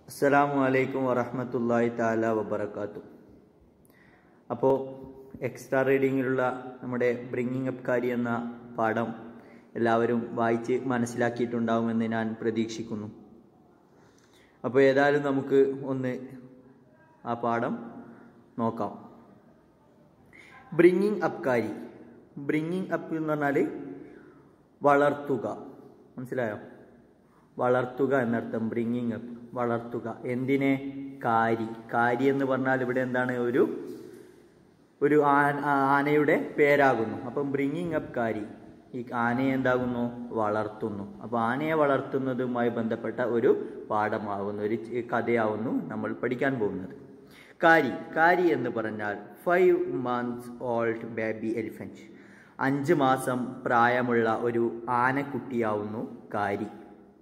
അസ്സലാമു അലൈക്കും വറഹമത്തല്ലാഹി താല വബർക്കാത്തു അപ്പോൾ എക്സ്ട്രാ റീഡിങ്ങിലുള്ള നമ്മുടെ ബ്രിങ്ങിങ് അപ്പ് കാരി എന്ന പാഠം എല്ലാവരും വായിച്ച് മനസ്സിലാക്കിയിട്ടുണ്ടാവുമെന്ന് ഞാൻ പ്രതീക്ഷിക്കുന്നു അപ്പോൾ ഏതായാലും നമുക്ക് ഒന്ന് ആ പാഠം നോക്കാം bringing up Kari bringing up എന്ന് പറഞ്ഞാൽ വളർത്തുക മനസ്സിലായോ വളർത്തുക എന്നർത്ഥം ബ്രിങ്ങിങ് അപ്പ് വളർത്തുക എന്തിനെ കാരി കാരി എന്ന് പറഞ്ഞാൽ ഇവിടെ എന്താണ് ഒരു ഒരു ആന ആനയുടെ പേരാകുന്നു അപ്പം ബ്രിങ്ങിങ് അപ്പ് കാരി ഈ ആനയെ എന്താകുന്നു വളർത്തുന്നു അപ്പോൾ ആനയെ വളർത്തുന്നതുമായി ബന്ധപ്പെട്ട ഒരു പാഠമാകുന്നു ഒരു ചി- കഥയാവുന്നു നമ്മൾ പഠിക്കാൻ പോകുന്നത് കാരി കാരി എന്ന് പറഞ്ഞാൽ five months old baby elephant അഞ്ച് മാസം പ്രായമുള്ള ഒരു ആനക്കുട്ടിയാവുന്നു കാരി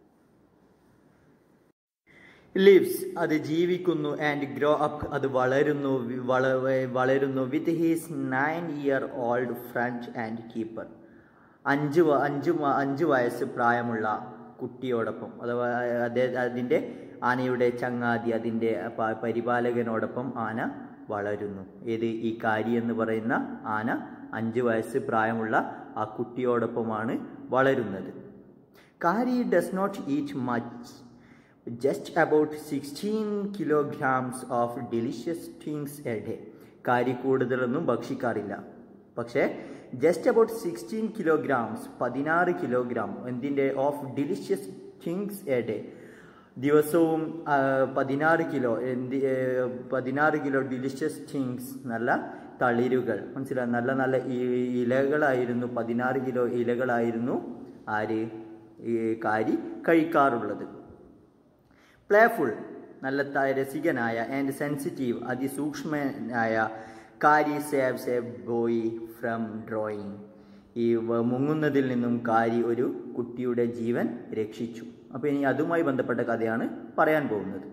ലിവ്സ് അത് ജീവിക്കുന്നു ആൻഡ് ഗ്രോ അപ്പ് അത് വളരുന്നു വി- വള- വളരുന്നു with his nine year old friend and keeper അഞ്ച് വ- അഞ്ച് മ- അഞ്ച് വയസ്സ് പ്രായമുള്ള കുട്ടിയോടൊപ്പം അഥവാ അതേ അതിൻ്റെ ആനയുടെ ചങ്ങാതി അതിൻ്റെ പ- പരിപാലകനോടൊപ്പം ആന വളരുന്നു ഏത് ഈ കാരി എന്ന് പറയുന്ന ആന അഞ്ച് വയസ്സ് പ്രായമുള്ള ആ കുട്ടിയോടൊപ്പമാണ് വളരുന്നത് Kari does not eat much just about 16 kilograms of delicious things a day Kari കൂടുതലൊന്നും ഭക്ഷിക്കാറില്ല പക്ഷേ ജസ്റ്റ് അബൌട്ട് സിക്സ്റ്റീൻ കിലോഗ്രാംസ് പതിനാറ് കിലോഗ്രാം എന്തിൻ്റെ of delicious things a day ദിവസവും ആ, പതിനാറ് കിലോ എന്ത് ഏ, പതിനാറ് കിലോ ഡിലിഷ്യസ് തിങ്സ് നല്ല തളിരുകൾ മനസ്സിലായി നല്ല നല്ല ഈ- ഇലകളായിരുന്നു പതിനാറ് കിലോ ഇലകളായിരുന്നു ആര് ഈ കാരി കഴിക്കാറുള്ളത് പ്ലേഫുൾ നല്ല ത- രസികനായ ആൻഡ് സെൻസിറ്റീവ് അതിസൂക്ഷ്മനായ Kari saves a boy from drowning ഈ വ- മുങ്ങുന്നതിൽ നിന്നും കാരി ഒരു കുട്ടിയുടെ ജീവൻ രക്ഷിച്ചു അപ്പോൾ ഇനി അതുമായി ബന്ധപ്പെട്ട കഥയാണ് പറയാൻ പോകുന്നത്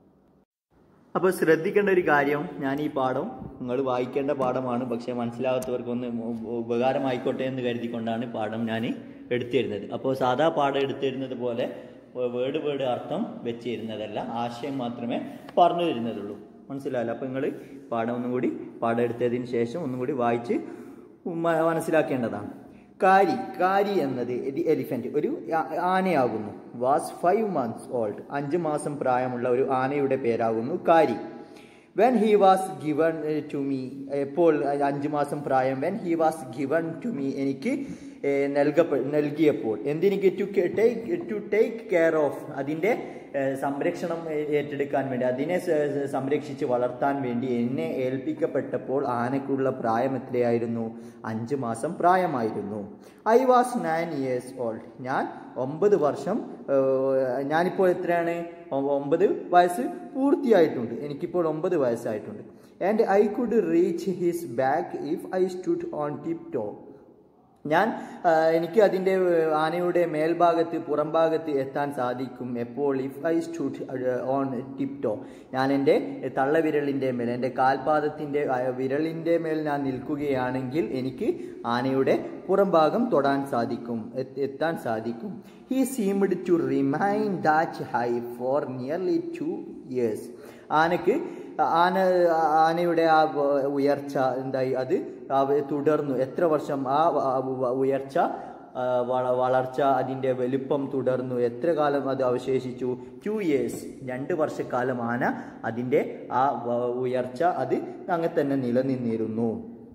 അപ്പോൾ ശ്രദ്ധിക്കേണ്ട ഒരു കാര്യം ഞാൻ ഈ പാഠം നിങ്ങൾ വായിക്കേണ്ട പാഠമാണ് പക്ഷേ മനസ്സിലാകാത്തവർക്കൊന്ന് ഉ- ഉപകാരമായിക്കോട്ടെ എന്ന് കരുതിക്കൊണ്ടാണ് പാഠം ഞാൻ എടുത്തിരുന്നത് അപ്പോൾ സാധാ പാഠം എടുത്തിരുന്നത് പോലെ വേർഡ് വേർഡ് അർത്ഥം വെച്ചിരുന്നതല്ല ആശയം മാത്രമേ പറഞ്ഞു തരുന്നതുള്ളൂ മനസ്സിലായല്ലോ അപ്പോൾ നിങ്ങൾ പാഠം ഒന്നും കൂടി പാഠം എടുത്തതിന് ശേഷം ഒന്നും കൂടി വായിച്ച് മ- മനസ്സിലാക്കേണ്ടതാണ് കാരി കാരി എന്നത് എലിഫന്റ് ഒരു ആ- ആനയാകുന്നു വാസ് ഫൈവ് മന്ത്സ് ഓൾഡ് അഞ്ച് മാസം പ്രായമുള്ള ഒരു ആനയുടെ പേരാകുന്നു Kari when he was given to me എപ്പോൾ അഞ്ച് മാസം പ്രായം when he was given to me എനിക്ക് ഏഹ്, നൽകപ്പെ നൽകിയപ്പോൾ എന്തിനിക്ക് to take to take care of അതിൻ്റെ ഏഹ്, സംരക്ഷണം ഏ- ഏറ്റെടുക്കാൻ വേണ്ടി അതിനെ സ- സ- സംരക്ഷിച്ച് വളർത്താൻ വേണ്ടി എന്നെ ഏൽപ്പിക്കപ്പെട്ടപ്പോൾ ആനയ്ക്കുള്ള പ്രായം എത്രയായിരുന്നു അഞ്ച് മാസം പ്രായമായിരുന്നു I was nine years old ഞാൻ ഒമ്പത് വർഷം ഏഹ്, ഞാനിപ്പോൾ എത്രയാണ് ഒ- ഒമ്പത് വയസ്സ് പൂർത്തിയായിട്ടുണ്ട് എനിക്കിപ്പോൾ ഒമ്പത് വയസ്സായിട്ടുണ്ട് and I could reach his back if I stood on tip top ഞാൻ ആ, എനിക്ക് അതിൻ്റെ ഏഹ്, ആനയുടെ മേൽഭാഗത്ത് പുറംഭാഗത്ത് എത്താൻ സാധിക്കും എപ്പോൾ if I stood on tip toe ഞാൻ എൻ്റെ തള്ളവിരലിൻ്റെ മേൽ എൻ്റെ കാൽപാദത്തിൻ്റെ ആ, വിരലിൻ്റെ മേൽ ഞാൻ നിൽക്കുകയാണെങ്കിൽ എനിക്ക് ആനയുടെ പുറംഭാഗം തൊടാൻ സാധിക്കും എത്ത് എത്താൻ സാധിക്കും he seemed to remain that high for nearly two years ആനക്ക് ആന ആനയുടെ ആ വ- ഉയർച്ച എന്തായി അത് അവ- തുടർന്നു എത്ര വർഷം ആ വ- വ- ഉയർച്ച ആ, വള- വളർച്ച അതിൻ്റെ വലുപ്പം തുടർന്നു എത്ര കാലം അത് അവശേഷിച്ചു ടു ഇയേഴ്സ് രണ്ട് വർഷക്കാലം ആന അതിൻ്റെ ആ വ- ഉയർച്ച അത് അങ്ങനെ തന്നെ നിലനിന്നിരുന്നു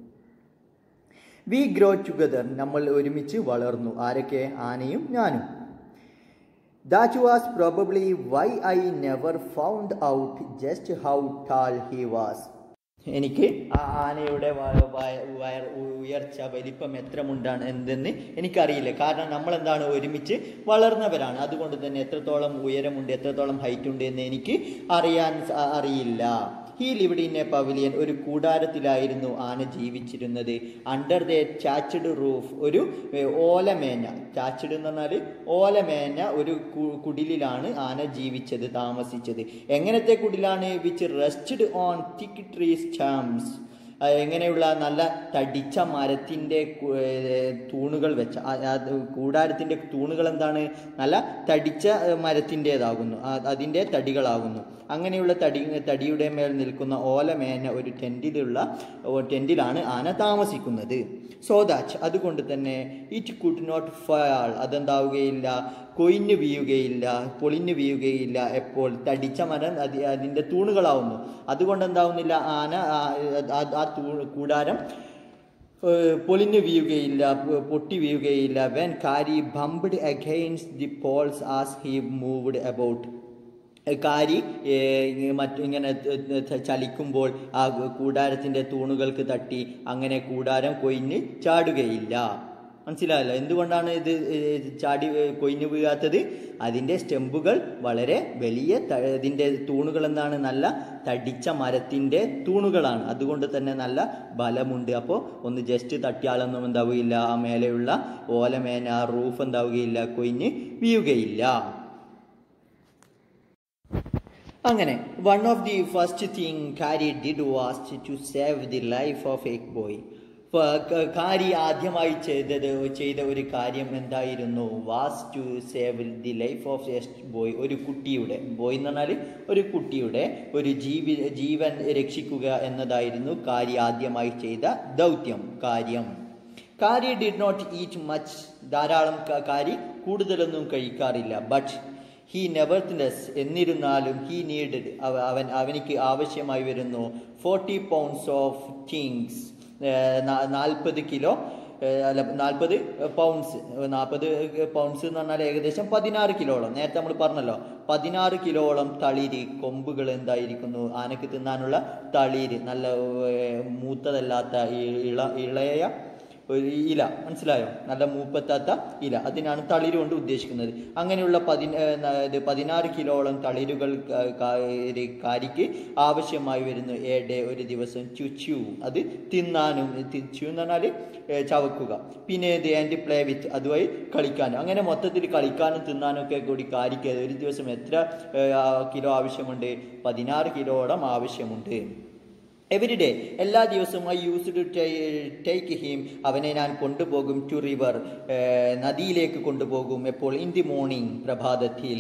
വി ഗ്രോ ടുഗദർ നമ്മൾ ഒരുമിച്ച് വളർന്നു ആരൊക്കെ ആനയും ഞാനും That was probably why I never found out just how tall he was. എനിക്ക് ആ ആനയുടെ വ- വയ- വയർ ഉയർച്ച വലിപ്പം എത്രമുണ്ടാണ് എന്തെന്ന് എനിക്കറിയില്ല കാരണം നമ്മൾ എന്താണ് ഒരുമിച്ച് വളർന്നവരാണ് അതുകൊണ്ട് തന്നെ എത്രത്തോളം ഉയരമുണ്ട് എത്രത്തോളം ഹൈറ്റ് ഉണ്ട് എന്ന് എനിക്ക് അറിയാൻ സ- അറിയില്ല he lived in a pavilion ഒരു കൂടാരത്തിലായിരുന്നു ആന ജീവിച്ചിരുന്നത് അണ്ടർ ദ ചാച്ചഡ് റൂഫ് ഒരു ഏ, ഓലമേഞ്ഞ ചാച്ചഡ് എന്ന് പറഞ്ഞാൽ ഓലമേഞ്ഞ ഒരു കു- കുടിലിലാണ് ആന ജീവിച്ചത് താമസിച്ചത് എങ്ങനത്തെ കുടിലാണ് which rested on thick tree stems ആ, എങ്ങനെയുള്ള നല്ല തടിച്ച മരത്തിൻ്റെ കു- ഏ, തൂണുകൾ വെച്ച ആ- ആ കൂടാരത്തിൻ്റെ തൂണുകൾ എന്താണ് നല്ല തടിച്ച ഏ, മരത്തിൻ്റേതാകുന്നു ആ- അതിൻ്റെ തടികളാകുന്നു അങ്ങനെയുള്ള തടി തടിയുടെ മേൽ നിൽക്കുന്ന ഓലമേന ഒരു ടെൻറ്റിലുള്ള ടെൻറ്റിലാണ് ആന താമസിക്കുന്നത് സോ ദാറ്റ് അതുകൊണ്ട് തന്നെ ഇറ്റ് കുഡ് നോട്ട് ഫാൾ അതെന്താവുകയില്ല കൊയിഞ്ഞു വീഴുകയില്ല പൊളിഞ്ഞു വീഴുകയില്ല എപ്പോൾ തടിച്ച മരം അത് അതിൻ്റെ തൂണുകളാവുന്നു അതുകൊണ്ട് എന്താവുന്നില്ല ആന ആ- ആ- ആ തൂ കൂടാരം ഏഹ് പൊളിഞ്ഞു വീഴുകയില്ല പൊ- പൊട്ടി വീഴുകയില്ല when Kari bumped against the poles as he moved about Kari ഏഹ് മറ്റു ഇങ്ങനെ ത- ത- ചലിക്കുമ്പോൾ ആ കൂടാരത്തിൻ്റെ തൂണുകൾക്ക് തട്ടി അങ്ങനെ കൂടാരം കൊയിഞ്ഞ് ചാടുകയില്ല മനസ്സിലായല്ലോ എന്തുകൊണ്ടാണ് ഇത് ഏഹ് ചാടി ഏഹ് കൊയിഞ്ഞു വീഴാത്തത് അതിൻ്റെ സ്റ്റെമ്പുകൾ വളരെ വലിയ ത- ഇതിൻ്റെ തൂണുകൾ എന്താണ് നല്ല തടിച്ച മരത്തിൻ്റെ തൂണുകളാണ് അതുകൊണ്ട് തന്നെ നല്ല ബലമുണ്ട് അപ്പോൾ ഒന്ന് ജസ്റ്റ് തട്ടിയാലൊന്നും എന്താവുകയില്ല ആ മേലെയുള്ള ഓലമേന ആ റൂഫ് എന്താവുകയില്ല കൊയിഞ്ഞ് വീഴുകയില്ല അങ്ങനെ one of the first thing Kari did was to save the life of a boy Kari ആദ്യമായി ചെയ്തത് ചെയ്ത ഒരു കാര്യം എന്തായിരുന്നു was to save the life of a boy ഒരു കുട്ടിയുടെ ബോയ് എന്ന് പറഞ്ഞാൽ ഒരു കുട്ടിയുടെ ഒരു ജീവി ജീവൻ രക്ഷിക്കുക എന്നതായിരുന്നു കാരി ആദ്യമായി ചെയ്ത ദൗത്യം കാര്യം Kari did not eat much ധാരാളം ക- കാരി കൂടുതലൊന്നും കഴിക്കാറില്ല ബട്ട് ഹീ നെവർത്തിനെസ് എന്നിരുന്നാലും ഹീ നീഡഡ് അവൻ അവനിക്ക് ആവശ്യമായി വരുന്നു ഫോർട്ടി പൗണ്ട്സ് ഓഫ് തിങ്സ് നാൽപ്പത് കിലോ ഏഹ് അല്ല നാൽപ്പത് പൗണ്ട്സ് നാൽപ്പത് പൗണ്ട്സ് എന്ന് പറഞ്ഞാൽ ഏകദേശം പതിനാറ് കിലോളം നേരത്തെ നമ്മൾ പറഞ്ഞല്ലോ പതിനാറ് കിലോളം തളിര് കൊമ്പുകൾ എന്തായിരിക്കുന്നു ആനക്ക് തിന്നാനുള്ള തളിര് നല്ല ഏഹ് മൂത്തതല്ലാത്ത ഈ- ഇള ഇളയ ഒരു ഇല മനസ്സിലായോ നല്ല മൂപ്പത്താത്ത ഇല അതിനാണ് തളിര് കൊണ്ട് ഉദ്ദേശിക്കുന്നത് അങ്ങനെയുള്ള പതി ഏഹ് ന- ഇത് പതിനാറ് കിലോളം തളിരുകൾ ക- ക- ഒരു കാരിക്ക് ആവശ്യമായി വരുന്നു എ ഡേ ഒരു ദിവസം ചുച്ചു അത് തിന്നാനും ചു എന്ന് പറഞ്ഞാൽ ഏഹ് ചവക്കുക പിന്നെ ഇത് ആൻഡ് പ്ലേ വിത്ത് അതുവഴി കളിക്കാനും അങ്ങനെ മൊത്തത്തിൽ കളിക്കാനും തിന്നാനും ഒക്കെ കൂടി കാരിക്ക് ഒരു ദിവസം എത്ര ഏഹ്, ആ കിലോ ആവശ്യമുണ്ട് പതിനാറ് കിലോളം ആവശ്യമുണ്ട് എവരി ഡേ എല്ലാ ദിവസവും I use to take him അവനെ ഞാൻ കൊണ്ടുപോകും ടു റിവർ നദിയിലേക്ക് കൊണ്ടുപോകും എപ്പോൾ ഇൻ ദി മോർണിംഗ് പ്രഭാതത്തിൽ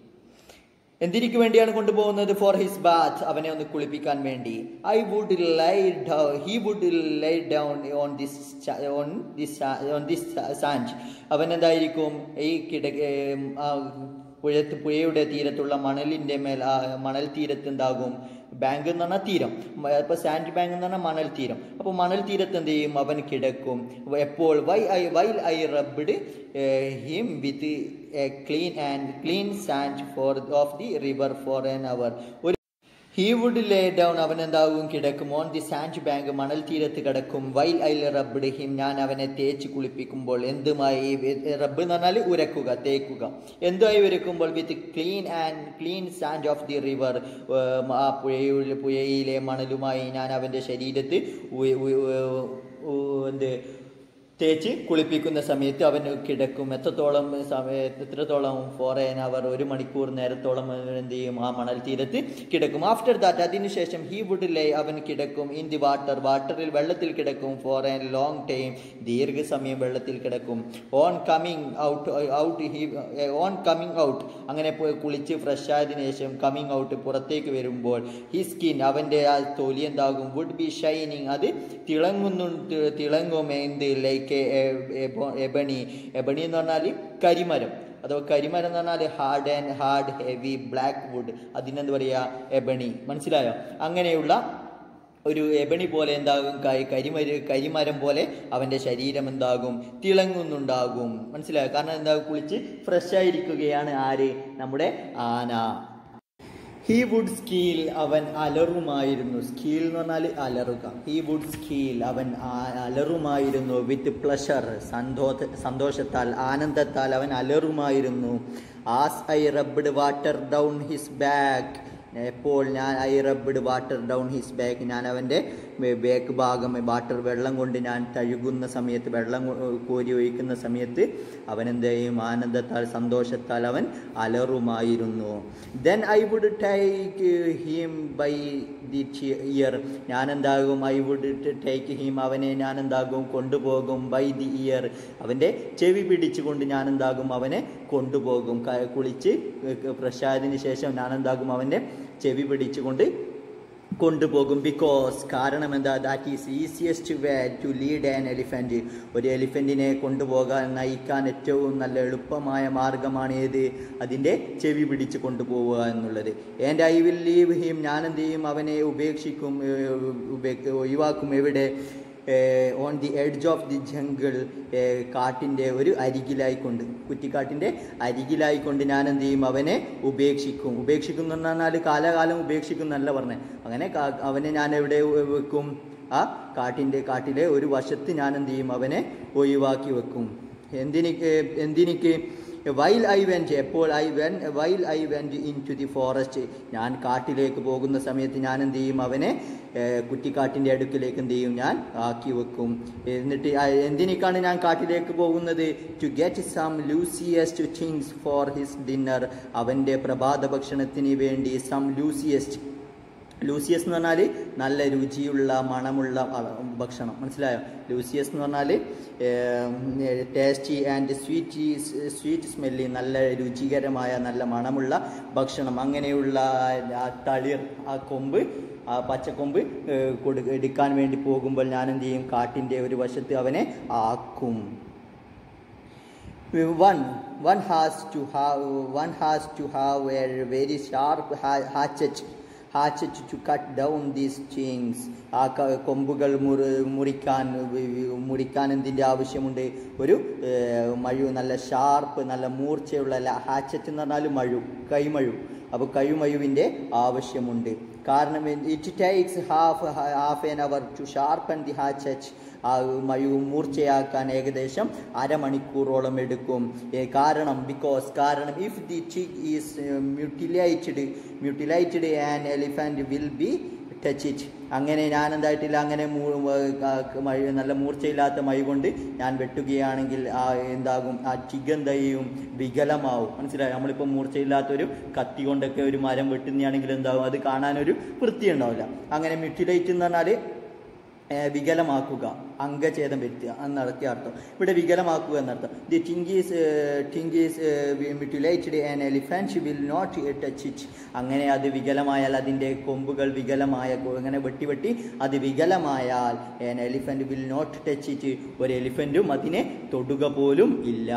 എന്തിനു വേണ്ടിയാണ് കൊണ്ടുപോകുന്നത് ഫോർ ഹിസ് ബാത്ത് അവനെ ഒന്ന് കുളിപ്പിക്കാൻ വേണ്ടി I would lie he would lie down on this on this on this sand അവൻ എന്തായിരിക്കും ഈ കിട ഏം, ആ പുഴത്ത് പുഴയുടെ തീരത്തുള്ള മണലിൻ്റെ മേൽ ആ മണൽ തീരത്ത് എന്താകും ബാങ്ക് എന്ന് പറഞ്ഞാൽ തീരം ഇപ്പൊ സാൻഡ് ബാങ്ക് എന്ന് പറഞ്ഞാൽ മണൽ തീരം അപ്പോൾ മണൽ തീരത്ത് എന്ത് ചെയ്യും അവൻ കിടക്കും എപ്പോൾ why I while I rubbed him with a clean and clean sand for of the river for an hour ഒരു ഹീ വുഡ് ലേ ഡൗൺ അവൻ എന്താകും കിടക്കും ഓൺ ദി സാൻഡ് ബാങ്ക് മണൽ തീരത്ത് കിടക്കും വൈൽ ഐ റബ്ഡ് ഹിം ഞാൻ അവനെ തേച്ച് കുളിപ്പിക്കുമ്പോൾ എന്തുമായി റബ്ബ് എന്ന് പറഞ്ഞാൽ ഉരക്കുക തേക്കുക എന്തുമായി ഉരക്കുമ്പോൾ with clean and clean sand of the river ആ പുഴയിൽ പുഴയിലെ മണലുമായി ഞാൻ അവൻ്റെ ശരീരത്ത് ഉ- ഉ- ഉ- എന്ത് തേച്ച് കുളിപ്പിക്കുന്ന സമയത്ത് അവന് കിടക്കും എത്രത്തോളം സമയത്ത് എത്രത്തോളം ഫോർ എൻ അവർ ഒരു മണിക്കൂർ നേരത്തോളം അവൻ എന്ത് ചെയ്യും ആ മണൽ തീരത്ത് കിടക്കും ആഫ്റ്റർ ദാറ്റ് അതിനുശേഷം ഹീ വുഡ് ലേ അവൻ കിടക്കും ഇൻ ദി വാട്ടർ വാട്ടറിൽ വെള്ളത്തിൽ കിടക്കും ഫോർ എൻ ലോങ് ടൈം ദീർഘസമയം വെള്ളത്തിൽ കിടക്കും on coming out out he on coming out അങ്ങനെ പോയി കുളിച്ച് ഫ്രഷ് ആയതിനു ശേഷം കമ്മിങ് ഔട്ട് പുറത്തേക്ക് വരുമ്പോൾ ഹി സ്കിൻ അവൻ്റെ ആ തൊലി എന്താകും വുഡ് ബി ഷൈനിങ് അത് തിളങ്ങുന്നു തിളങ്ങും എന്ത് ലൈക്ക് എബണി എബണി എന്ന് പറഞ്ഞാൽ കരിമരം അഥവാ കരിമരം എന്ന് പറഞ്ഞാൽ hard and hard heavy black wood അതിനെന്ത് പറയുക എബണി മനസ്സിലായോ അങ്ങനെയുള്ള ഒരു എബണി പോലെ എന്താകും ക- കരിമര കരിമരം പോലെ അവൻ്റെ ശരീരം എന്താകും തിളങ്ങുന്നുണ്ടാകും മനസ്സിലായോ കാരണം എന്താകും കുളിച്ച് ഫ്രഷ് ആയിരിക്കുകയാണ് ആര് നമ്മുടെ ആന ഹീ വുഡ് സ്കീൽ അവൻ അലറുമായിരുന്നു സ്കീൽ എന്ന് പറഞ്ഞാൽ അലറുക ഹീ വുഡ് സ്കീൽ അവൻ ആ- അലറുമായിരുന്നു വിത്ത് പ്ലഷർ സന്തോഷ സന്തോഷത്താൽ ആനന്ദത്താൽ അവൻ അലറുമായിരുന്നു as I rubbed water down his back എപ്പോൾ ഞാൻ I rubbed water down his back ഞാൻ അവൻ്റെ ബാക്ക് ഭാഗം വാട്ടർ വെള്ളം കൊണ്ട് ഞാൻ തഴുകുന്ന സമയത്ത് വെള്ളം കൊ- കോരി ഒഴിക്കുന്ന സമയത്ത് അവൻ എന്ത് ചെയ്യും ആനന്ദത്താൽ സന്തോഷത്താൽ അവൻ അലറുമായിരുന്നു then I would take him by the ear ഞാൻ എന്താകും ഐ വുഡ് ടേക്ക് ഹിം അവനെ ഞാൻ എന്താകും കൊണ്ടുപോകും ബൈ ദി ഇയർ അവൻ്റെ ചെവി പിടിച്ചുകൊണ്ട് ഞാൻ എന്താകും അവനെ കൊണ്ടുപോകും ക- കുളിച്ച് പ്രസാദിന് ശേഷം ഞാൻ എന്താകും അവൻ്റെ ചെവി പിടിച്ചുകൊണ്ട് കൊണ്ടുപോകും ബിക്കോസ് കാരണം എന്താ that is easiest way to lead an elephant ഒരു എലിഫൻറ്റിനെ കൊണ്ടുപോകാൻ നയിക്കാൻ ഏറ്റവും നല്ല എളുപ്പമായ മാർഗമാണ് ഏത് അതിൻ്റെ ചെവി പിടിച്ച് കൊണ്ടുപോവുക എന്നുള്ളത് and I will leave him ഞാൻ എന്ത് ചെയ്യും അവനെ ഉപേക്ഷിക്കും ഏഹ്, ഉപേ- ഒഴിവാക്കും എവിടെ on the edge of the jungle കാട്ടിൻ്റെ ഒരു അരികിലായിക്കൊണ്ട് കുറ്റിക്കാട്ടിൻ്റെ അരികിലായിക്കൊണ്ട് ഞാൻ എന്ത് ചെയ്യും അവനെ ഉപേക്ഷിക്കും ഉപേക്ഷിക്കും എന്ന് പറഞ്ഞാൽ കാലകാലം ഉപേക്ഷിക്കും എന്നല്ല പറഞ്ഞത് അങ്ങനെ കാ- അവനെ ഞാൻ എവിടെ വെക്കും ആ കാട്ടിൻ്റെ കാട്ടിലെ ഒരു വശത്ത് ഞാൻ എന്ത് ചെയ്യും അവനെ ഒഴിവാക്കി വെക്കും എന്തിനിക്ക് എന്തിനിക്ക് വൈൽ ഐ വെൻറ്റ് എപ്പോൾ I when while I went into the forest ഞാൻ കാട്ടിലേക്ക് പോകുന്ന സമയത്ത് ഞാൻ എന്ത് ചെയ്യും അവനെ ഏഹ്, കുറ്റിക്കാട്ടിൻ്റെ അടുക്കിലേക്ക് എന്ത് ചെയ്യും ഞാൻ ആക്കി വെക്കും എന്നിട്ട് ആ എന്തിനേക്കാണ് ഞാൻ കാട്ടിലേക്ക് പോകുന്നത് to get some lusciest things for his dinner അവൻ്റെ പ്രഭാത ഭക്ഷണത്തിന് വേണ്ടി സം ലൂസിയസ്റ്റ് ലൂസിയസ് എന്ന് പറഞ്ഞാൽ നല്ല രുചിയുള്ള മണമുള്ള അ- ഭക്ഷണം മനസ്സിലായോ ലൂസിയസ് എന്ന് പറഞ്ഞാൽ tasty and sweet sweet smelly നല്ല രുചികരമായ നല്ല മണമുള്ള ഭക്ഷണം അങ്ങനെയുള്ള ആ തളിർ ആ കൊമ്പ് ആ പച്ചക്കൊമ്പ് ഏഹ്, കൊടു എടുക്കാൻ വേണ്ടി പോകുമ്പോൾ ഞാൻ എന്ത് ചെയ്യും കാട്ടിൻ്റെ ഒരു വശത്ത് അവനെ ആക്കും one one has to have one has to have a very sharp ha- hatchet hatchet to cut down these things ആ ക- കൊമ്പുകൾ മുറി മുറിക്കാൻ വി- വി- മുറിക്കാൻ എന്തിൻ്റെ ആവശ്യമുണ്ട് ഒരു ഏർ, മഴു നല്ല ഷാർപ്പ് നല്ല മൂർച്ചയുള്ള ഹാച്ചറ്റ് എന്ന് പറഞ്ഞാൽ മഴു കൈമഴു അപ്പോൾ കൈമഴുവിൻ്റെ ആവശ്യമുണ്ട് കാരണം it takes half half an hour to sharpen the hatchet ആ മഴു മൂർച്ചയാക്കാൻ ഏകദേശം അരമണിക്കൂറോളം എടുക്കും ഏ, കാരണം ബിക്കോസ് കാരണം if the chick is mutilated mutilated an elephant will be touch it അങ്ങനെ ഞാൻ എന്തായിട്ടില്ല അങ്ങനെ മൂ- വ- ക- മഴ നല്ല മൂർച്ചയില്ലാത്ത മഴ കൊണ്ട് ഞാൻ വെട്ടുകയാണെങ്കിൽ ആ എന്താകും ആ ചികൻ ചെയ്യും വികലമാവും മനസ്സിലായി നമ്മളിപ്പോൾ മൂർച്ചയില്ലാത്തൊരു കത്തി കൊണ്ടൊക്കെ ഒരു മരം വെട്ടുന്നതാണെങ്കിൽ എന്താകും അത് കാണാനൊരു വൃത്തി ഉണ്ടാവില്ല അങ്ങനെ മ്യൂട്ടിലൈറ്റ് എന്ന് പറഞ്ഞാൽ ഏഹ് വികലമാക്കുക അംഗഛേദം വരുത്തുക എന്നടക്കിയ അർത്ഥം ഇവിടെ വികലമാക്കുക എന്നർത്ഥം the twigs twigs mutilated an elephant will not touch it അങ്ങനെ അത് വികലമായാൽ അതിൻ്റെ കൊമ്പുകൾ വികലമായ കൊ- അങ്ങനെ വെട്ടി വെട്ടി അത് വികലമായാൽ an elephant will not touch it ഒരു എലിഫൻറ്റും അതിനെ തൊടുക പോലും ഇല്ല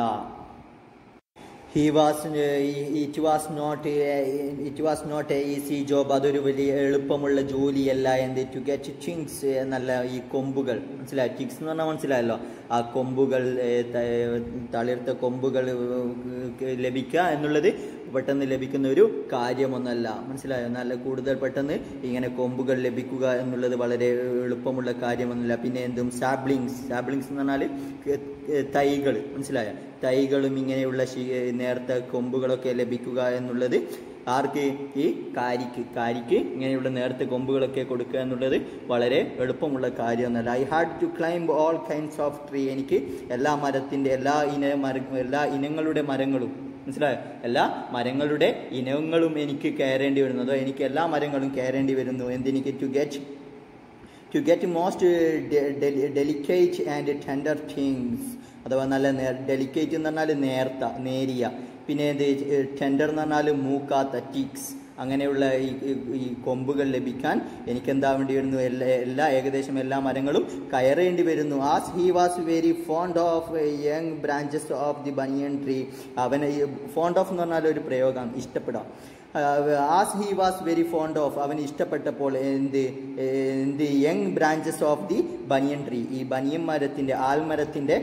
he was it was not it was not a easy job അതൊരു വലിയ എളുപ്പമുള്ള ജോലിയല്ല എന്ത് ടു ഗെറ്റ് ടിങ്സ് എന്നല്ല ഈ കൊമ്പുകൾ മനസ്സിലായി ടിങ്സ് എന്ന് പറഞ്ഞാൽ മനസ്സിലായല്ലോ ആ കൊമ്പുകൾ ഏ, ത- തളിർത്ത കൊമ്പുകൾ ഏ, ലഭിക്കുക എന്നുള്ളത് പെട്ടെന്ന് ലഭിക്കുന്ന ഒരു കാര്യമൊന്നല്ല മനസ്സിലായോ നല്ല കൂടുതൽ പെട്ടെന്ന് ഇങ്ങനെ കൊമ്പുകൾ ലഭിക്കുക എന്നുള്ളത് വളരെ എളുപ്പമുള്ള കാര്യമൊന്നുമില്ല പിന്നെ എന്തും സാബ്ലിങ്സ് സാബ്ലിങ്സ് എന്ന് പറഞ്ഞാൽ തൈകൾ മനസ്സിലായോ തൈകളും ഇങ്ങനെയുള്ള ശി- നേർത്ത കൊമ്പുകളൊക്കെ ലഭിക്കുക എന്നുള്ളത് ആർക്ക് ഈ കാരിക്ക് കാരിക്ക് ഇങ്ങനെയുള്ള നേർത്ത കൊമ്പുകളൊക്കെ കൊടുക്കുക എന്നുള്ളത് വളരെ എളുപ്പമുള്ള കാര്യമൊന്നുമല്ല I had to climb all kinds of tree എനിക്ക് എല്ലാ മരത്തിൻ്റെ എല്ലാ ഇന മര എല്ലാ ഇനങ്ങളുടെ മരങ്ങളും മനസ്സിലായോ എല്ലാ മരങ്ങളുടെ ഇനങ്ങളും എനിക്ക് കയറേണ്ടി വരുന്നു അതോ എനിക്ക് എല്ലാ മരങ്ങളും കയറേണ്ടി വരുന്നു എന്തെനിക്ക് to get to get most delicate and tender things അഥവാ നല്ല ഡെലിക്കേറ്റ് എന്ന് പറഞ്ഞാൽ നേർത്ത നേരിയ പിന്നെ ഇത് ടെൻഡർ എന്ന് പറഞ്ഞാൽ മൂക്കാത്ത ടിക്സ് അങ്ങനെയുള്ള ഈ ഈ- ഈ കൊമ്പുകൾ ലഭിക്കാൻ എനിക്ക് എന്താ വേണ്ടി വരുന്നു എല്ലാ എല്ലാ ഏകദേശം എല്ലാ മരങ്ങളും കയറേണ്ടി വരുന്നു as he was very fond of young branches of the banyan tree അവന് ഫോണ്ട് ഓഫ് എന്ന് പറഞ്ഞാൽ ഒരു പ്രയോഗം ഇഷ്ടപ്പെടാം as he was very fond of അവൻ ഇഷ്ടപ്പെട്ടപ്പോൾ എന്ത് എന്ത് young branches of the banyan tree ഈ ബനിയൻ മരത്തിൻ്റെ ആൽമരത്തിൻ്റെ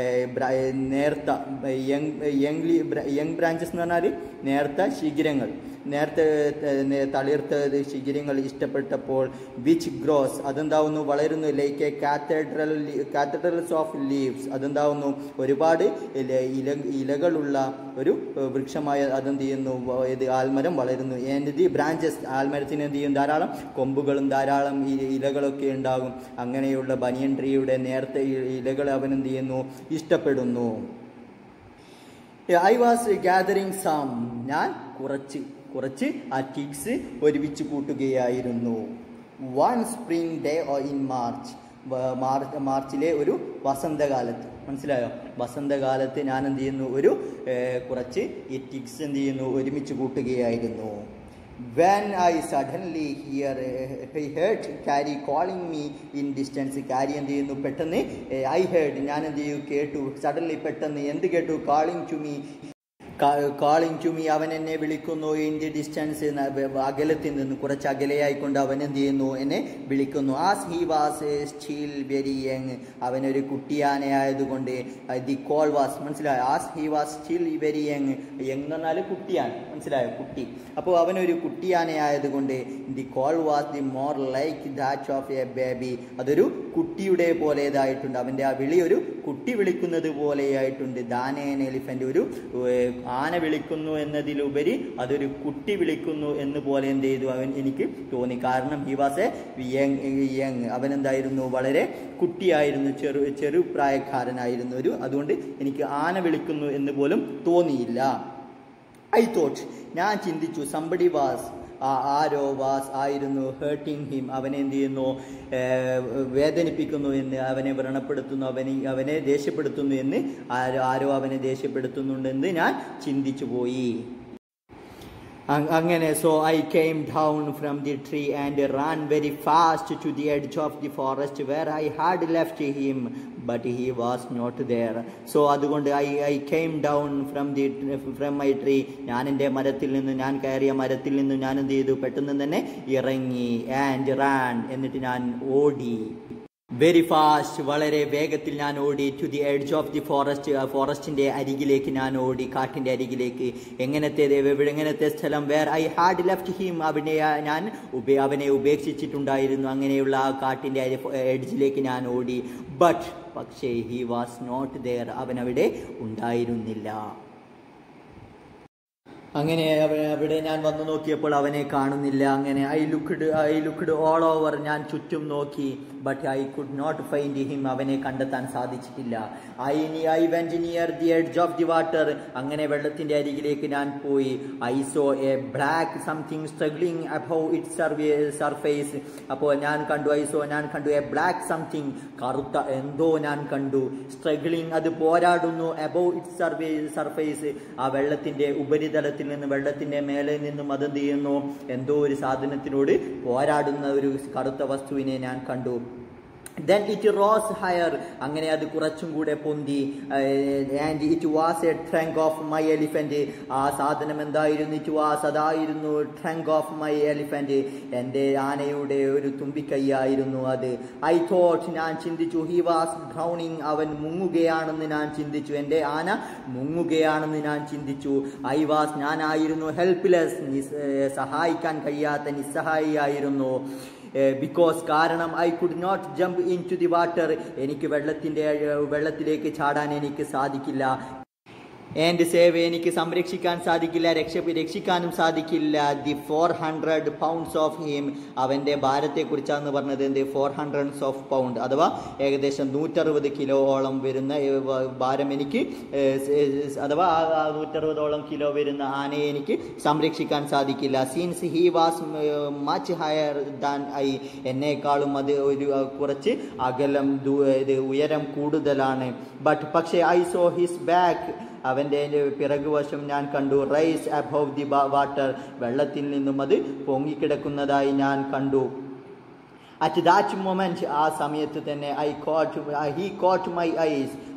നേർത്ത യങ് യങ് യങ് ബ്രാഞ്ചസ് എന്ന് പറഞ്ഞാൽ നേർത്ത ശിഖിരങ്ങൾ നേരത്തെ ഏർ, നേ- തളിർത്ത ശിഖിരങ്ങൾ ഇഷ്ടപ്പെട്ടപ്പോൾ വിച്ച് ഗ്രോസ് അതെന്താവുന്നു വളരുന്നു like a cathedral cathedrals of leaves അതെന്താവുന്നു ഒരുപാട് ഇല ഇല ഇലകളുള്ള ഒരു ഏർ, വൃക്ഷമായ അതെന്ത് ചെയ്യുന്നു വ- ഇത് ആൽമരം വളരുന്നു ആൻഡ് ദി ബ്രാഞ്ചസ് ആൽമരത്തിന് എന്ത് ചെയ്യും ധാരാളം കൊമ്പുകളും ധാരാളം ഇ- ഇലകളൊക്കെ ഉണ്ടാകും അങ്ങനെയുള്ള ബനിയൻ ട്രീയുടെ നേരത്തെ ഇ- ഇലകൾ അവൻ എന്ത് ചെയ്യുന്നു ഇഷ്ടപ്പെടുന്നു ഐ വാസ് ഗ്യാതറിങ് സം ഞാൻ കുറച്ച് കുറച്ച് ആ ടിക്സ് ഒരുമിച്ച് കൂട്ടുകയായിരുന്നു one spring day in March March മാർച്ചിലെ ഒരു വസന്തകാലത്ത് മനസ്സിലായോ വസന്തകാലത്ത് ഞാൻ എന്ത് ചെയ്യുന്നു ഒരു ഏർ, കുറച്ച് ഈ ടിക്സ് എന്ത് ചെയ്യുന്നു ഒരുമിച്ച് കൂട്ടുകയായിരുന്നു when I suddenly hear I heard Kari calling me in distance Kari എന്ത് ചെയ്യുന്നു പെട്ടെന്ന് ഐ ഹേർഡ് ഞാൻ എന്ത് ചെയ്തു കേട്ടു സഡൻലി പെട്ടെന്ന് എന്ത് കേട്ടു calling to me calling to me അവൻ എന്നെ വിളിക്കുന്നു ഇൻ ദി ഡിസ്റ്റൻസ് അകലത്തിൽ നിന്ന് കുറച്ച് അകലെയായിക്കൊണ്ട് അവൻ എന്ത് ചെയ്യുന്നു എന്നെ വിളിക്കുന്നു as he was still very young അവനൊരു കുട്ടിയാനയായതുകൊണ്ട് ദി കോൾ വാസ് മനസ്സിലായോ as he was still very young young എന്ന് പറഞ്ഞാൽ കുട്ടിയാണ് മനസ്സിലായോ കുട്ടി അപ്പോൾ അവനൊരു കുട്ടിയാനയായതുകൊണ്ട് the call was the more like that of a baby അതൊരു കുട്ടിയുടെ പോലേതായിട്ടുണ്ട് അവൻ്റെ ആ വിളി ഒരു കുട്ടി വിളിക്കുന്നത് പോലെയായിട്ടുണ്ട് ദാനേൻ എലിഫൻ്റ് ഒരു ഏർ, ആന വിളിക്കുന്നു എന്നതിലുപരി അതൊരു കുട്ടി വിളിക്കുന്നു എന്ന് പോലെ എന്ത് ചെയ്തു അവൻ എനിക്ക് തോന്നി കാരണം he was a young young അവൻ എന്തായിരുന്നു വളരെ കുട്ടിയായിരുന്നു ചെറു ചെറുപ്രായക്കാരനായിരുന്നു ഒരു അതുകൊണ്ട് എനിക്ക് ആന വിളിക്കുന്നു എന്ന് പോലും തോന്നിയില്ല ഐ തോട്ട് ഞാൻ ചിന്തിച്ചു സംബടി വാസ് ആരോ വാസ് ആയിരുന്നു ഹേർട്ടിങ് ഹിം അവനെ എന്ത് ചെയ്യുന്നു ഏർ, വേദനിപ്പിക്കുന്നു എന്ന് അവനെ വ്രണപ്പെടുത്തുന്നു അവനെ അവനെ ദേഷ്യപ്പെടുത്തുന്നു എന്ന് ആരോ ആരോ അവനെ ദേഷ്യപ്പെടുത്തുന്നുണ്ടെന്ന് ഞാൻ ചിന്തിച്ചു പോയി അ- അങ്ങനെ so I came down from the tree and ran very fast to the edge of the forest where I had left him but he was not there so അതുകൊണ്ട് I I came down from the from my tree ഞാൻ എൻ്റെ മരത്തിൽ നിന്ന് ഞാൻ കയറിയ മരത്തിൽ നിന്ന് ഞാൻ എന്ത് ചെയ്തു പെട്ടെന്ന് തന്നെ ഇറങ്ങി ആൻഡ് റാൻ എന്നിട്ട് ഞാൻ ഓടി വെരി ഫാസ്റ്റ് വളരെ വേഗത്തിൽ ഞാൻ ഓടി to the edge of the forest ഫോറസ്റ്റിന്റെ അരികിലേക്ക് ഞാൻ ഓടി കാട്ടിന്റെ അരികിലേക്ക് എങ്ങനത്തെ എവിടെ എങ്ങനത്തെ സ്ഥലം where I had left him അവിടെ ഞാൻ ഉപേ അവനെ ഉപേക്ഷിച്ചിട്ടുണ്ടായിരുന്നു അങ്ങനെയുള്ള ആ കാട്ടിന്റെ എഡ്ജിലേക്ക് ഞാൻ ഓടി ബട്ട് പക്ഷേ ഹി വാസ് നോട്ട് ദെയർ അവൻ അവിടെ ഉണ്ടായിരുന്നില്ല അങ്ങനെ അവ- അവിടെ ഞാൻ വന്നു നോക്കിയപ്പോൾ അവനെ കാണുന്നില്ല അങ്ങനെ I looked I looked all over ഞാൻ ചുറ്റും നോക്കി but I could not find him അവനെ കണ്ടെത്താൻ സാധിച്ചിട്ടില്ല I I went near the edge of the water അങ്ങനെ വെള്ളത്തിന്റെ അരികിലേക്ക് ഞാൻ പോയി I saw a black something struggling above it surface അപ്പോൾ ഞാൻ കണ്ടു ഐ സോ ഞാൻ കണ്ടു എ ബ്ലാക്ക് സംതിങ് കറുത്ത എന്തോ ഞാൻ കണ്ടു സ്ട്രഗ്ലിംഗ് അത് പോരാടുന്നു അബൌ ഇറ്റ് സർഫേസ് സർഫേസ് ആ വെള്ളത്തിന്റെ ഉപരിതലത്തിൽ നിന്ന് വെള്ളത്തിന്റെ മേലെ നിന്നും അതെന്ത് ചെയ്യുന്നു എന്തോ ഒരു സാധനത്തിനോട് പോരാടുന്ന ഒരു കറുത്ത വസ്തുവിനെ ഞാൻ കണ്ടു ദെൻ ഇറ്റ് റോസ് ഹയർ അങ്ങനെ അത് കുറച്ചും കൂടെ പൊന്തി and it was a trunk of my elephant ആ സാധനം എന്തായിരുന്നു ഇറ്റ് വാസ് അതായിരുന്നു ട്രങ്ക് ഓഫ് മൈ എലിഫന്റ് എൻ്റെ ആനയുടെ ഒരു തുമ്പിക്കൈയായിരുന്നു അത് ഐ തോട്ട് ഞാൻ ചിന്തിച്ചു ഹി വാസ് ഡ്രൗണിങ് അവൻ മുങ്ങുകയാണെന്ന് ഞാൻ ചിന്തിച്ചു എൻ്റെ ആന മുങ്ങുകയാണെന്ന് ഞാൻ ചിന്തിച്ചു ഐ വാസ് ഞാനായിരുന്നു ഹെൽപ്ലെസ് സഹായിക്കാൻ കഴിയാത്ത നിസ്സഹായിയായിരുന്നു ബിക്കോസ് കാരണം I could not jump into the water എനിക്ക് വെള്ളത്തിൻ്റെ വെള്ളത്തിലേക്ക് ചാടാൻ എനിക്ക് സാധിക്കില്ല ആൻഡ് സേവ് എനിക്ക് സംരക്ഷിക്കാൻ സാധിക്കില്ല രക്ഷ രക്ഷിക്കാനും സാധിക്കില്ല the four hundred pounds of him അവൻ്റെ ഭാരത്തെക്കുറിച്ചാണ് പറഞ്ഞത് എന്ത് ഫോർ ഹൺഡ്രഡ്സ് ഓഫ് പൗണ്ട് അഥവാ ഏകദേശം നൂറ്ററുപത് കിലോയോളം വരുന്ന ഏ, വ- ഭാരം എനിക്ക് ഏ, സ്- ഏ, അഥവാ ആ ആ നൂറ്ററുപതോളം കിലോ വരുന്ന ആനയെ എനിക്ക് സംരക്ഷിക്കാൻ സാധിക്കില്ല since he was much higher than I എന്നേക്കാളും അത് ഒരു ആ, കുറച്ച് അകലം ദൂ- ഇത് ഉയരം കൂടുതലാണ് ബട്ട് പക്ഷേ ഐ സോ ഹിസ് ബാക്ക് അവൻ്റെ പിറകുവശം ഞാൻ കണ്ടു റൈസ് അബവ് ദി വാട്ടർ വെള്ളത്തിൽ നിന്നും അത് പൊങ്ങിക്കിടക്കുന്നതായി ഞാൻ കണ്ടു അറ്റ് ദാറ്റ് മൊമെന്റ് ആ സമയത്ത് തന്നെ I caught he caught my eyes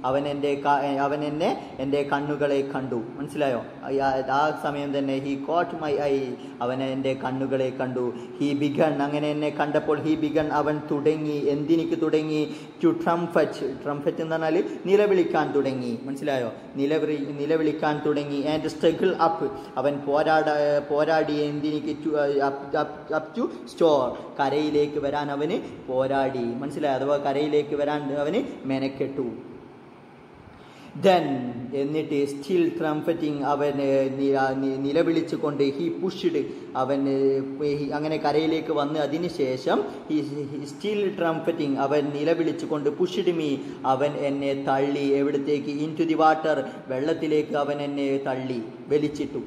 അവൻ എൻ്റെ ക- അവൻ എന്നെ എൻ്റെ കണ്ണുകളെ കണ്ടു മനസ്സിലായോ ആ- ആ സമയം തന്നെ ഹി കോട്ട് മൈ ഐ അവൻ എൻ്റെ കണ്ണുകളെ കണ്ടു ഹി ബിഗൺ അങ്ങനെ എന്നെ കണ്ടപ്പോൾ ഹി ബിഗൺ അവൻ തുടങ്ങി എന്തിനിക്ക് തുടങ്ങി ടു ട്രംഫറ്റ് ട്രംഫറ്റ് എന്ന് പറഞ്ഞാൽ നിലവിളിക്കാൻ തുടങ്ങി മനസ്സിലായോ നിലവിളി നിലവിളിക്കാൻ തുടങ്ങി ആൻഡ് സ്ട്രഗിൾ അപ്പ് അവൻ പോരാട പോരാടി എന്തിനിക്ക് അപ് ടു സ്റ്റോർ കരയിലേക്ക് വരാൻ അവന് പോരാടി മനസ്സിലായോ അഥവാ കരയിലേക്ക് വരാൻ അവന് മെനക്കെട്ടു ദെൻ എന്നിട്ട് സ്റ്റിൽ ട്രംഫറ്റിംഗ് അവൻ ഏർ, നി- ആ, നി- നിലവിളിച്ചുകൊണ്ട് ഹി പുഷ്ഡ് അവൻ ഏർ, ഹി- അങ്ങനെ കരയിലേക്ക് വന്ന് അതിന് ശേഷം സ്റ്റിൽ ട്രംഫറ്റിംഗ് അവൻ നിലവിളിച്ചുകൊണ്ട് പുഷ്ഡ് മീ അവൻ എന്നെ തള്ളി എവിടത്തേക്ക് ഇൻ ടു ദി വാട്ടർ വെള്ളത്തിലേക്ക് അവൻ എന്നെ തള്ളി വലിച്ചിട്ടു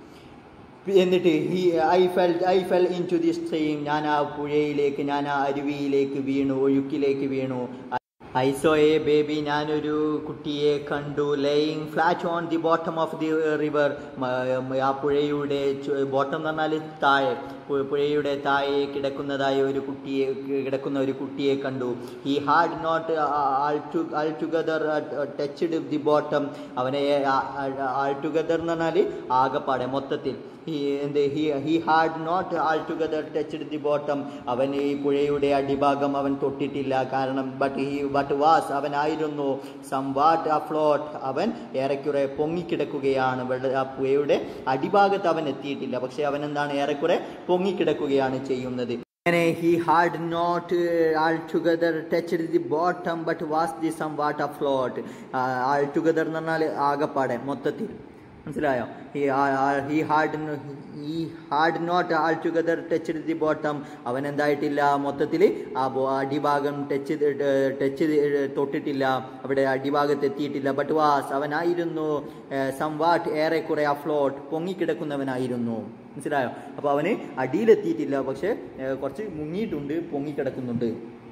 എന്നിട്ട് he I fell I fell into the stream ഞാൻ ആ പുഴയിലേക്ക് ഞാൻ ആ അരുവിയിലേക്ക് വീണു ഒഴുക്കിലേക്ക് വീണു ഐസോയെ ബേബി ഞാനൊരു കുട്ടിയെ കണ്ടു laying flat on the bottom of the river ആ പുഴയുടെ ബോട്ടം എന്ന് പറഞ്ഞാൽ താഴെ പു- പുഴയുടെ താഴെ കിടക്കുന്നതായ ഒരു കുട്ടിയെ കിടക്കുന്ന ഒരു കുട്ടിയെ കണ്ടു he had not altogether touched the bottom അവനെ ആൾ ടുഗദർ എന്ന് പറഞ്ഞാൽ ആകപ്പാടെ മൊത്തത്തിൽ ഹി എന്ത് he he had not altogether touched the bottom അവൻ ഈ പുഴയുടെ അടിഭാഗം അവൻ തൊട്ടിട്ടില്ല കാരണം ബട്ട് ഹി ബട്ട് വാസ് അവനായിരുന്നു സം വാട്ട് അഫ്ലോട്ട് അവൻ ഏറെക്കുറെ പൊങ്ങിക്കിടക്കുകയാണ് വെള്ള ആ പുഴയുടെ അടിഭാഗത്ത് അവൻ എത്തിയിട്ടില്ല പക്ഷെ അവൻ എന്താണ് ഏറെക്കുറെ പൊങ്ങിക്കിടക്കുകയാണ് ചെയ്യുന്നത് അങ്ങനെ he had not altogether touched the bottom but was the somewhat afloat altogether എന്ന് പറഞ്ഞാൽ ആകപ്പാടെ മൊത്തത്തിൽ മനസ്സിലായോ ഹി ഹാഡ് ഈ had not altogether touched the bottom അവൻ എന്തായിട്ടില്ല മൊത്തത്തിൽ ആ ബോ- അടിഭാഗം ടച്ച് ടച്ച് തൊട്ടിട്ടില്ല അവിടെ അടിഭാഗത്ത് എത്തിയിട്ടില്ല ബട്ട് വാസ് അവനായിരുന്നു സം വാട്ട് ഏറെക്കുറെ അഫ്ലോട്ട് പൊങ്ങിക്കിടക്കുന്നവനായിരുന്നു മനസ്സിലായോ അപ്പോൾ അവന് അടിയിലെത്തിയിട്ടില്ല പക്ഷെ ഏഹ്, കുറച്ച് മുങ്ങിയിട്ടുണ്ട് പൊങ്ങിക്കിടക്കുന്നുണ്ട്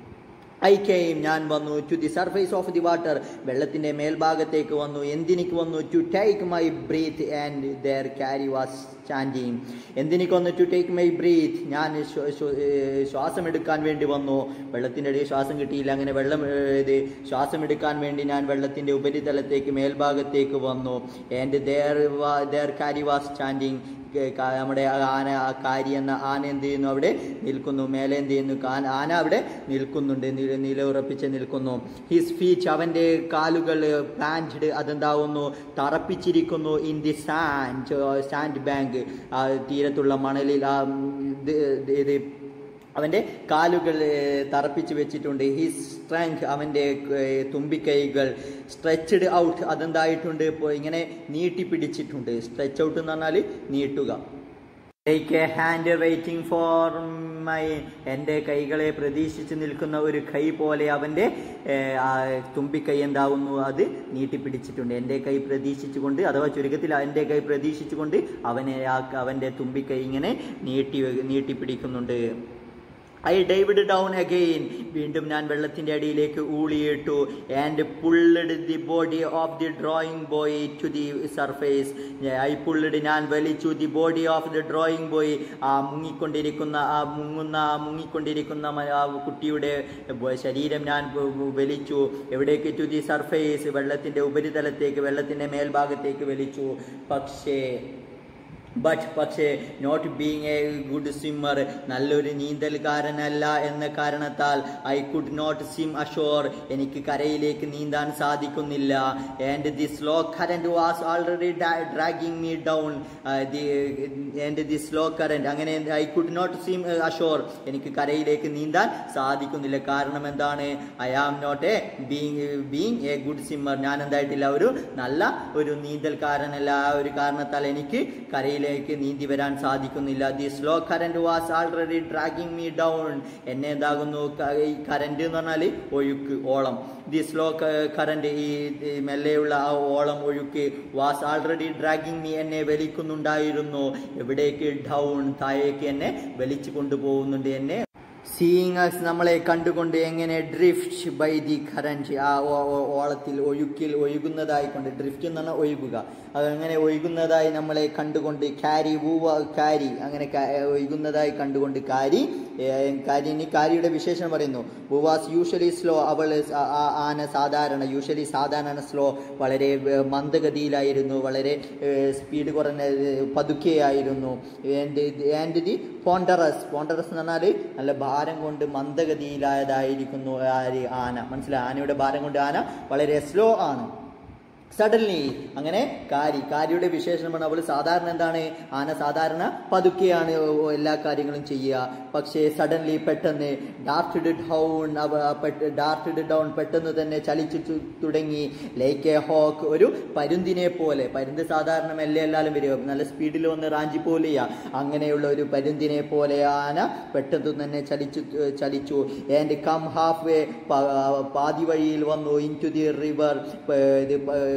ഐ കെയിം ഞാൻ വന്നു to the surface of the water വെള്ളത്തിന്റെ മേൽഭാഗത്തേക്ക് വന്നു എന്തിനിക്ക് വന്നു to take my breath and there Kari was standing എന്തിനിക്ക് വന്നു ടു ടേക്ക് മൈ ബ്രീത്ത് ഞാൻ ശ്വ- ശ്വ- ഏർ ശ്വാസം എടുക്കാൻ വേണ്ടി വന്നു വെള്ളത്തിൻ്റെ ഇടയിൽ ശ്വാസം കിട്ടിയില്ല അങ്ങനെ വെള്ളം ഏർ, ഇത് ശ്വാസം എടുക്കാൻ വേണ്ടി ഞാൻ വെള്ളത്തിന്റെ ഉപരിതലത്തേക്ക് മേൽഭാഗത്തേക്ക് വന്നു and there there Kari was standing ക- നമ്മുടെ ആ ആന ആ കാരി എന്ന ആന എന്ത് ചെയ്യുന്നു അവിടെ നിൽക്കുന്നു മേലെ എന്ത് ചെയ്യുന്നു കാ- ആന അവിടെ നിൽക്കുന്നുണ്ട് നില നിലയുറപ്പിച്ച് നിൽക്കുന്നു ഹിസ് ഫീച്ച് അവൻ്റെ കാലുകൾ പ്ലാന്റ്ഡ് അതെന്താവുന്നു തറപ്പിച്ചിരിക്കുന്നു in the sand sand bank ആ തീരത്തുള്ള മണലിൽ ആ ഉം, ഇത് ഇത് അവൻ്റെ കാലുകൾ ഏർ, തറപ്പിച്ച് വെച്ചിട്ടുണ്ട് ഹിസ് സ്ട്രെങ്ത് അവൻ്റെ ഏർ, തുമ്പിക്കൈകൾ സ്ട്രെച്ചഡ് ഔട്ട് അതെന്തായിട്ടുണ്ട് ഇപ്പോൾ ഇങ്ങനെ നീട്ടി പിടിച്ചിട്ടുണ്ട് സ്ട്രെച്ച് ഔട്ട് എന്ന് പറഞ്ഞാൽ നീട്ടുക take a hand waiting for my എൻ്റെ കൈകളെ പ്രതീക്ഷിച്ച് നിൽക്കുന്ന ഒരു കൈ പോലെ അവൻ്റെ ഏർ, ആ തുമ്പിക്കൈ എന്താവുന്നു അത് നീട്ടിപ്പിടിച്ചിട്ടുണ്ട് എൻ്റെ കൈ പ്രതീക്ഷിച്ചുകൊണ്ട് അഥവാ ചുരുക്കത്തിൽ എൻ്റെ കൈ പ്രതീക്ഷിച്ചുകൊണ്ട് അവനെ ആ അവൻ്റെ തുമ്പിക്കൈ ഇങ്ങനെ നീട്ടി നീട്ടിപ്പിടിക്കുന്നുണ്ട് ഐ ഡൈവിഡ് ഡൗൺ അഗെയിൻ വീണ്ടും ഞാൻ വെള്ളത്തിൻ്റെ അടിയിലേക്ക് ഊളിയിട്ടു and pulled the body of the drowning boy to the surface I pulled ഞാൻ വലിച്ചു the body of the drowning boy ആ മുങ്ങിക്കൊണ്ടിരിക്കുന്ന ആ മുങ്ങുന്ന ആ മുങ്ങിക്കൊണ്ടിരിക്കുന്ന മ- ആ കുട്ടിയുടെ ബ- ശരീരം ഞാൻ വ- വ- വലിച്ചു എവിടേക്ക് ടു ദി സർഫേസ് വെള്ളത്തിൻ്റെ ഉപരിതലത്തേക്ക് വെള്ളത്തിൻ്റെ മേൽഭാഗത്തേക്ക് വലിച്ചു പക്ഷേ ബട്ട് പക്ഷേ not being a good swimmer നല്ലൊരു നീന്തൽക്കാരനല്ല എന്ന കാരണത്താൽ I could not swim ashore എനിക്ക് കരയിലേക്ക് നീന്താൻ സാധിക്കുന്നില്ല and the slow current was already dragging me down and the slow current അങ്ങനെ I could not swim ashore എനിക്ക് കരയിലേക്ക് നീന്താൻ സാധിക്കുന്നില്ല കാരണം എന്താണ് I am not a being being a good swimmer ഞാൻ എന്തായിട്ടില്ല ഒരു നല്ല ഒരു നീന്തൽക്കാരനല്ല ആ ഒരു കാരണത്താൽ എനിക്ക് കരയിലേക്ക് നീന്തി വരാൻ സാധിക്കുന്നില്ല the slow current was already dragging me down എന്നെ എന്താകുന്നു ക- ഈ കറന്റ് എന്ന് പറഞ്ഞാൽ ഒഴുക്ക് ഓളം ദി സ്ലോ കറന്റ് ഈ ഈ മെല്ലെയുള്ള ആ ഓളം ഒഴുക്ക് വാസ് ആൾറെഡി ഡ്രാഗിങ് മീ എന്നെ വലിക്കുന്നുണ്ടായിരുന്നു എവിടേക്ക് ഡൗൺ താഴേക്ക് എന്നെ വലിച്ചു കൊണ്ടുപോകുന്നുണ്ട് എന്നെ സീയിങ് അസ് നമ്മളെ കണ്ടുകൊണ്ട് എങ്ങനെ ഡ്രിഫ്റ്റ് ബൈ ദി കറന്റ് ആ ഓ- ഓ- ഓളത്തിൽ ഒഴുക്കിൽ ഒഴുകുന്നതായിക്കൊണ്ട് ഡ്രിഫ്റ്റ് എന്ന് പറഞ്ഞാൽ ഒഴുകുക അതങ്ങനെ ഒഴുകുന്നതായി നമ്മളെ കണ്ടുകൊണ്ട് കാരി വൂവ കാരി അങ്ങനെ കാ- ഒഴുകുന്നതായി കണ്ടുകൊണ്ട് കാരി ഏ, കാരി ഇനി കാരിയുടെ വിശേഷണം പറയുന്നു വൂവാസ് യൂഷ്വലി സ്ലോ അവൾ ആ- ആ- ആന സാധാരണ യൂഷ്വലി സാധാരണ സ്ലോ വളരെ ഏ, മന്ദഗതിയിലായിരുന്നു വളരെ സ്പീഡ് കുറഞ്ഞ ഏ, പതുക്കെയായിരുന്നു ആൻഡ് ദി പോണ്ടറസ് പോണ്ടറസ് എന്ന് പറഞ്ഞാൽ നല്ല ഭാരം കൊണ്ട് മന്ദഗതിയിലായതായിരിക്കുന്നു ആര് ആന മനസ്സിലായി ആനയുടെ ഭാരം കൊണ്ട് ആന വളരെ സ്ലോ ആണ് സഡൻലി അങ്ങനെ കാരി കാരിയുടെ വിശേഷണമാണ് അവൾ സാധാരണ എന്താണ് ആന സാധാരണ പതുക്കെയാണ് എല്ലാ കാര്യങ്ങളും ചെയ്യുക പക്ഷേ സഡൻലി പെട്ടെന്ന് ഡാർട്ടഡ് ഡൗൺ ഡാർട്ടഡ് ഡൗൺ പെട്ടെന്ന് തന്നെ ചലിച്ചു തു- തുടങ്ങി ലൈക്ക് എ ഹോക്ക് ഒരു പരുന്തിനെ പോലെ പരുന്ത് സാധാരണ മെല്ലെ എല്ലാവരും വരിക നല്ല സ്പീഡിൽ വന്ന് റാഞ്ചി പോലെയാ അങ്ങനെയുള്ള ഒരു പരുന്തിനെ പോലെ ആന പെട്ടെന്ന് തന്നെ ചലിച്ചു ചലിച്ചു ആൻഡ് കം ഹാഫ് വേ പാതി വഴിയിൽ വന്നു ഇൻ ടു ദി റിവർ ഇത്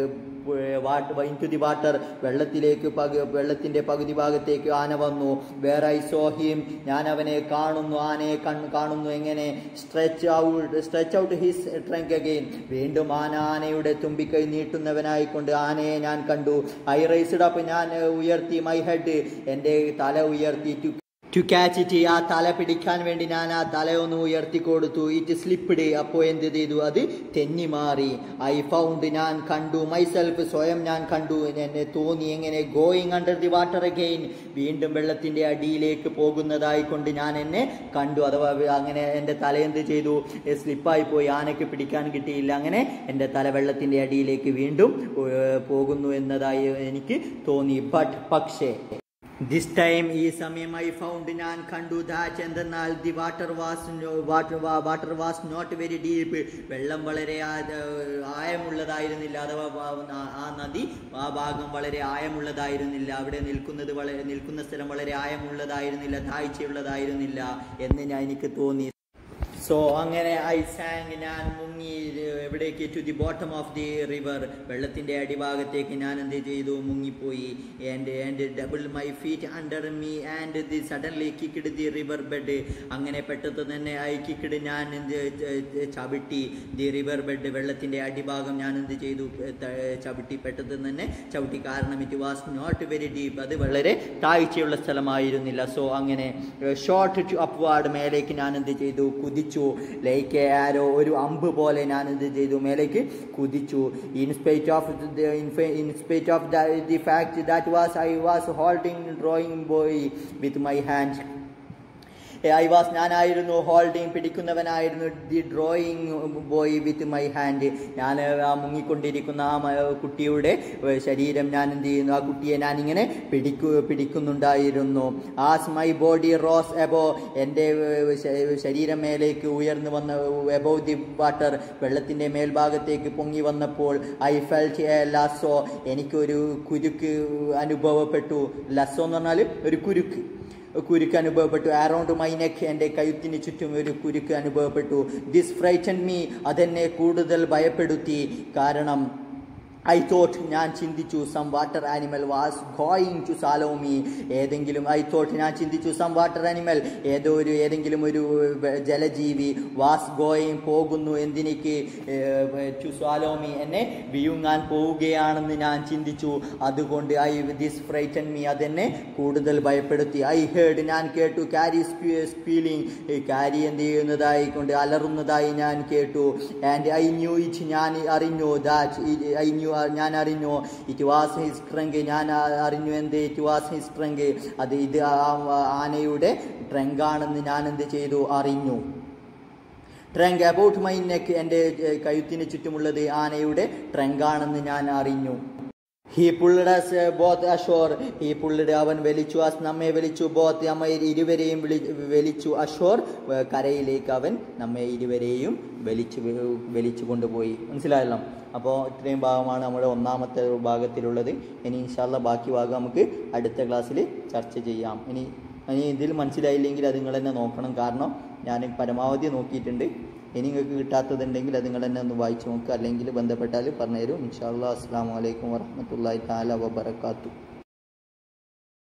ഇൻ ടു ദി വാട്ടർ വെള്ളത്തിലേക്ക് പകു വെള്ളത്തിന്റെ പകുതി ഭാഗത്തേക്ക് ആന വന്നു വേർ ഐ സോ ഹിം ഞാൻ അവനെ കാണുന്നു ആനയെ കൺ- കാണുന്നു എങ്ങനെ stretch out stretch out his trunk again വീണ്ടും ആന ആനയുടെ തുമ്പിക്കൈ നീട്ടുന്നവനായിക്കൊണ്ട് ആനയെ ഞാൻ കണ്ടു ഐ റൈസ്ഡ് അപ്പ് ഞാൻ ഉയർത്തി മൈ ഹെഡ് എൻ്റെ തല ഉയർത്തി ടു ടു ക്യാച്ച് ഇറ്റ് ആ തല പിടിക്കാൻ വേണ്ടി ഞാൻ ആ തല ഒന്ന് ഉയർത്തി കൊടുത്തു ഇറ്റ് സ്ലിപ്പിഡ് അപ്പോൾ എന്ത് ചെയ്തു അത് തെന്നി മാറി ഐ ഫൗണ്ട് ഞാൻ കണ്ടു മൈസെൽഫ് സ്വയം ഞാൻ കണ്ടു എന്നെ തോന്നി എങ്ങനെ going under the water again വീണ്ടും വെള്ളത്തിന്റെ അടിയിലേക്ക് പോകുന്നതായി കൊണ്ട് ഞാൻ എന്നെ കണ്ടു അഥവാ അങ്ങനെ എൻ്റെ തല എന്ത് ചെയ്തു സ്ലിപ്പായി പോയി ആനയ്ക്ക് പിടിക്കാൻ കിട്ടിയില്ല അങ്ങനെ എൻ്റെ തല വെള്ളത്തിന്റെ അടിയിലേക്ക് വീണ്ടും ഏർ, പോകുന്നു എന്നതായി എനിക്ക് തോന്നി ബട്ട് പക്ഷേ ദിസ് ടൈം ഈ സമയം ഐ ഫൗണ്ട് ഞാൻ കണ്ടു ദാറ്റ് എന്തെന്നാൽ the water was water water was not very deep വെള്ളം വളരെ ആ- ആയമുള്ളതായിരുന്നില്ല അഥവാ വാ- ആ- ആ നദി ആ ഭാഗം വളരെ ആയമുള്ളതായിരുന്നില്ല അവിടെ നിൽക്കുന്നത് വളരെ നിൽക്കുന്ന സ്ഥലം വളരെ ആയമുള്ളതായിരുന്നില്ല താഴ്ചയുള്ളതായിരുന്നില്ല എന്ന് ഞാൻ എനിക്ക് തോന്നി സോ അങ്ങനെ ഐ സാങ് ഞാൻ മുങ്ങി ഏർ, എവിടേക്ക് to the bottom of the river വെള്ളത്തിന്റെ അടിഭാഗത്തേക്ക് ഞാൻ എന്ത് ചെയ്തു മുങ്ങിപ്പോയി and and double my feet under me and the suddenly kicked the river bed അങ്ങനെ പെട്ടെന്ന് തന്നെ ഐ കിക്കിഡ് ഞാൻ എന്ത് ച- ച- ചവിട്ടി ദി റിവർ ബെഡ് വെള്ളത്തിന്റെ അടിഭാഗം ഞാൻ എന്ത് ചെയ്തു ഏർ, ത- ചവിട്ടി പെട്ടെന്ന് തന്നെ ചവിട്ടി കാരണം it was not very deep അത് വളരെ താഴ്ചയുള്ള സ്ഥലമായിരുന്നില്ല സോ അങ്ങനെ ഷോർട്ട് ടു അപ്വാർഡ് മേലേക്ക് ഞാൻ എന്ത് ചെയ്തു കുതിച്ചു ലൈക്ക് ആരോ ഒരു അമ്പ് പോലെ ഞാൻ എന്ത് ചെയ്തു മേലേക്ക് കുതിച്ചു in spite of in spite of the fact that was I was holding drowning boy with my hand I was ഞാനായിരുന്നു ഹോൾഡിങ് പിടിക്കുന്നവനായിരുന്നു the drowning boy with my hand ഞാൻ ആ മുങ്ങിക്കൊണ്ടിരിക്കുന്ന ആ മ- കുട്ടിയുടെ ഏർ, ശരീരം ഞാൻ എന്ത് ചെയ്യുന്നു ആ കുട്ടിയെ ഞാൻ ഇങ്ങനെ പിടിക്കു പിടിക്കുന്നുണ്ടായിരുന്നു as my body rose above എൻ്റെ ഏർ, ശ- ശരീരം മേലേക്ക് ഉയർന്നു വന്ന എബോ ദി വാട്ടർ വെള്ളത്തിൻ്റെ മേൽഭാഗത്തേക്ക് പൊങ്ങി വന്നപ്പോൾ ഐ ഫെൽറ്റ് എ ലസോ എനിക്കൊരു കുരുക്ക് അനുഭവപ്പെട്ടു ലസോ എന്ന് പറഞ്ഞാൽ ഒരു കുരുക്ക് കുരുക്ക് അനുഭവപ്പെട്ടു അറൗണ്ട് മൈ നെക്ക് എൻ്റെ കഴുത്തിന് ചുറ്റും ഒരു കുരുക്ക് അനുഭവപ്പെട്ടു ദിസ് ഫ്രൈറ്റൻ മീ അതെന്നെ കൂടുതൽ ഭയപ്പെടുത്തി കാരണം ഐ തോട്ട് ഞാൻ ചിന്തിച്ചു some water animal was going to swallow me ഏതെങ്കിലും ഐ തോട്ട് ഞാൻ ചിന്തിച്ചു സം വാട്ടർ ആനിമൽ ഏതോ ഒരു ഏതെങ്കിലും ഒരു വെ- ജലജീവി വാസ് ഗോയിങ് പോകുന്നു എന്തിനേക്ക് ടു സാലോ മീ എന്നെ വിഴുങ്ങാൻ പോവുകയാണെന്ന് ഞാൻ ചിന്തിച്ചു അതുകൊണ്ട് ഐ ദിസ് ഫ്രൈറ്റൻ മീ അതെന്നെ കൂടുതൽ ഭയപ്പെടുത്തി ഐ ഹേർഡ് ഞാൻ കേട്ടു കാരി സ്പീലിംഗ് കാരി എന്ത് ചെയ്യുന്നതായി കൊണ്ട് അലറുന്നതായി ഞാൻ കേട്ടു ആൻഡ് ഐ ന്യൂ ഇറ്റ് ഞാൻ അറിഞ്ഞു ദാറ്റ് ഐ ന്യൂ ഞാൻ അറിഞ്ഞു ഇറ്റ് വാസ് ഹിസ് ട്രങ്ക് ഞാൻ ആ- അറിഞ്ഞു എന്ത് ഇറ്റ് വാസ് ഹിസ് ട്രങ്ക് അത് ഇത് ആ ആനയുടെ ട്രങ്കാണെന്ന് ഞാൻ എന്ത് ചെയ്തു അറിഞ്ഞു ട്രങ്ക് അബൌട്ട് മൈ നെക്ക് എൻ്റെ ഏർ, കഴുത്തിന് ചുറ്റുമുള്ളത് ആനയുടെ ട്രങ്കാണെന്ന് ഞാൻ അറിഞ്ഞു he pulled us both ashore he pulled അവൻ വലിച്ചു അസ് നമ്മെ വലിച്ചു ബോത്ത് നമ്മെ ഇരുവരെയും വിളി വലിച്ചു അഷോർ ഏർ, കരയിലേക്ക് അവൻ നമ്മെ ഇരുവരെയും വലിച്ചു വെ- വലിച്ചു കൊണ്ടുപോയി മനസ്സിലായല്ലോ അപ്പോൾ ഇത്രയും ഭാഗമാണ് നമ്മുടെ ഒന്നാമത്തെ ഭാഗത്തിലുള്ളത് ഇനി ഇൻഷാല്ല ബാക്കി ഭാഗം നമുക്ക് അടുത്ത ക്ലാസ്സിൽ ചർച്ച ചെയ്യാം ഇനി ഇനി ഇതിൽ മനസ്സിലായില്ലെങ്കിൽ അത് നിങ്ങൾ തന്നെ നോക്കണം കാരണം ഞാൻ പരമാവധി നോക്കിയിട്ടുണ്ട് ഇനി നിങ്ങൾക്ക് കിട്ടാത്തതുണ്ടെങ്കിൽ അത് നിങ്ങൾ തന്നെ ഒന്ന് വായിച്ച് നോക്കുക അല്ലെങ്കിൽ ബന്ധപ്പെട്ടാൽ പറഞ്ഞുതരും ഇൻഷാ അല്ലാ അസ്സാം വലൈക്കും വറഹമത്തല്ലാ താല വബർക്കാത്തു